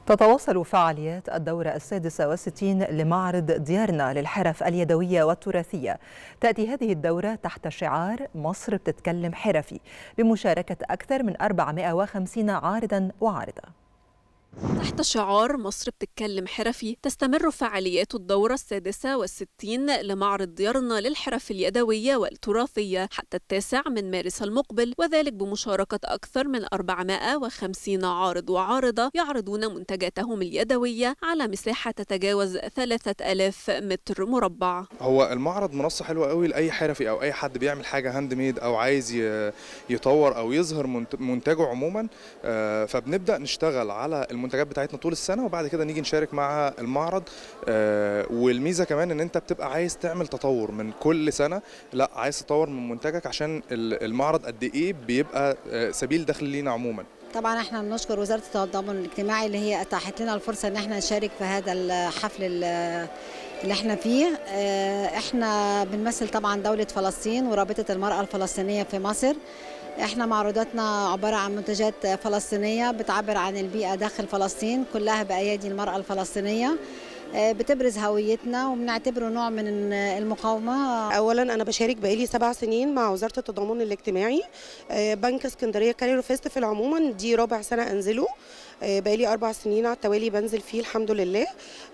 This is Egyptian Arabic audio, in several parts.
تتواصل فعاليات الدورة السادسة والستين لمعرض ديارنا للحرف اليدوية والتراثية تأتي هذه الدورة تحت شعار مصر بتتكلم حرفي بمشاركة أكثر من 450 عارضا وعارضة تحت شعار مصر بتتكلم حرفي تستمر فعاليات الدورة السادسة والستين لمعرض ديارنا للحرف اليدوية والتراثية حتى التاسع من مارس المقبل وذلك بمشاركة أكثر من 450 عارض وعارضة يعرضون منتجاتهم اليدوية على مساحة تتجاوز 3000 متر مربع هو المعرض منصة حلوة قوي لأي حرفي أو أي حد بيعمل حاجة هاند ميد أو عايز يطور أو يظهر منتجه عموما فبنبدأ نشتغل على المنتجات بتاعتنا طول السنه وبعد كده نيجي نشارك مع المعرض آه والميزه كمان ان انت بتبقى عايز تعمل تطور من كل سنه لا عايز تطور من منتجك عشان المعرض قد ايه بيبقى آه سبيل دخل لينا عموما طبعا احنا بنشكر وزاره التضامن الاجتماعي اللي هي اتاحت لنا الفرصه ان احنا نشارك في هذا الحفل اللي احنا فيه احنا بنمثل طبعا دوله فلسطين ورابطه المراه الفلسطينيه في مصر احنا معروضاتنا عباره عن منتجات فلسطينيه بتعبر عن البيئه داخل فلسطين كلها بايادي المراه الفلسطينيه بتبرز هويتنا وبنعتبره نوع من المقاومه اولا انا بشارك بقالي سبع سنين مع وزاره التضامن الاجتماعي بنك اسكندريه كارير فيستيفال عموما دي رابع سنه انزله بقالي اربع سنين على التوالي بنزل فيه الحمد لله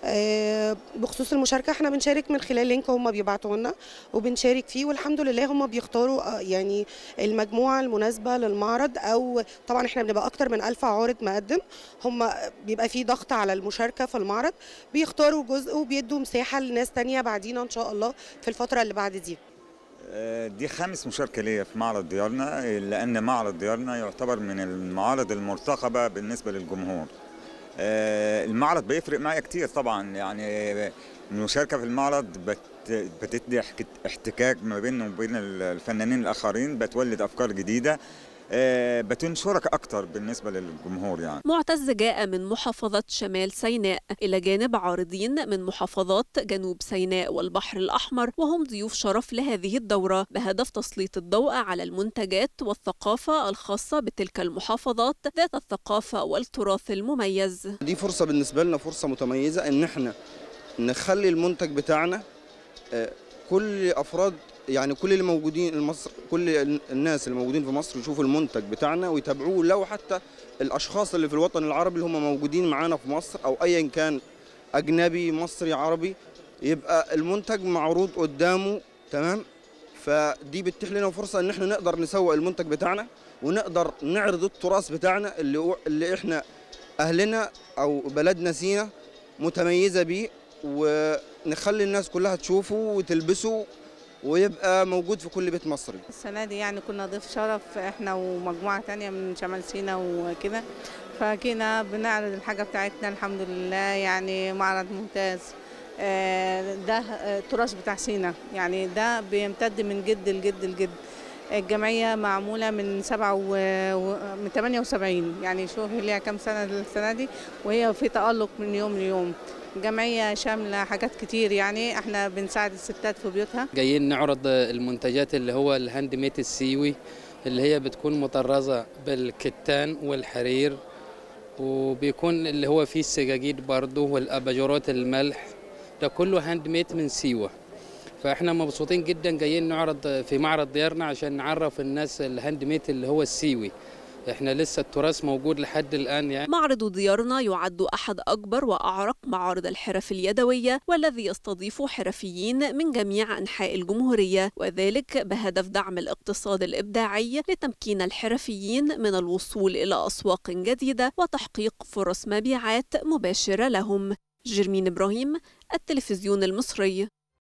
بخصوص المشاركه احنا بنشارك من خلال لينك هم بيبعتوا لنا وبنشارك فيه والحمد لله هم بيختاروا يعني المجموعه المناسبه للمعرض او طبعا احنا بنبقى اكتر من ألف عارض مقدم هم بيبقى في ضغط على المشاركه في المعرض بيختاروا جزء وبيدوا مساحه لناس تانية بعدينا ان شاء الله في الفتره اللي بعد دي دي خامس مشاركة ليا في معرض ديارنا لأن معرض ديارنا يعتبر من المعارض المرتقبة بالنسبة للجمهور المعرض بيفرق معايا كتير طبعا يعني المشاركة في المعرض بت بتدي احتكاك ما بينه وبين الفنانين الآخرين بتولد أفكار جديدة بتنشرك أكتر بالنسبة للجمهور يعني معتز جاء من محافظة شمال سيناء إلى جانب عارضين من محافظات جنوب سيناء والبحر الأحمر وهم ضيوف شرف لهذه الدورة بهدف تسليط الضوء على المنتجات والثقافة الخاصة بتلك المحافظات ذات الثقافة والتراث المميز دي فرصة بالنسبة لنا فرصة متميزة إن احنا نخلي المنتج بتاعنا كل أفراد يعني كل اللي موجودين مصر كل الناس اللي موجودين في مصر يشوفوا المنتج بتاعنا ويتابعوه لو حتى الاشخاص اللي في الوطن العربي اللي هم موجودين معانا في مصر او ايا كان اجنبي مصري عربي يبقى المنتج معروض قدامه تمام فدي بتتيح لنا فرصه ان احنا نقدر نسوق المنتج بتاعنا ونقدر نعرض التراث بتاعنا اللي اللي احنا اهلنا او بلدنا سينا متميزه بيه ونخلي الناس كلها تشوفه وتلبسه ويبقى موجود في كل بيت مصري السنة دي يعني كنا ضيف شرف احنا ومجموعة تانية من شمال سينا وكده فكنا بنعرض الحاجة بتاعتنا الحمد لله يعني معرض ممتاز ده التراث بتاع سينا يعني ده بيمتد من جد لجد لجد الجمعية معمولة من سبعة و... من 78 يعني شوف ليها كام سنة السنة دي وهي في تألق من يوم ليوم جمعية شاملة حاجات كتير يعني احنا بنساعد الستات في بيوتها جايين نعرض المنتجات اللي هو الهاند ميت السيوي اللي هي بتكون مطرزة بالكتان والحرير وبيكون اللي هو فيه السجاجيد برضه والأباجورات الملح ده كله هاند ميت من سيوة فاحنا مبسوطين جدا جايين نعرض في معرض ديارنا عشان نعرف الناس الهاند ميت اللي هو السيوي احنا لسه التراث موجود لحد الان يعني معرض ديارنا يعد احد اكبر واعرق معارض الحرف اليدويه والذي يستضيف حرفيين من جميع انحاء الجمهوريه وذلك بهدف دعم الاقتصاد الابداعي لتمكين الحرفيين من الوصول الى اسواق جديده وتحقيق فرص مبيعات مباشره لهم جرمين ابراهيم التلفزيون المصري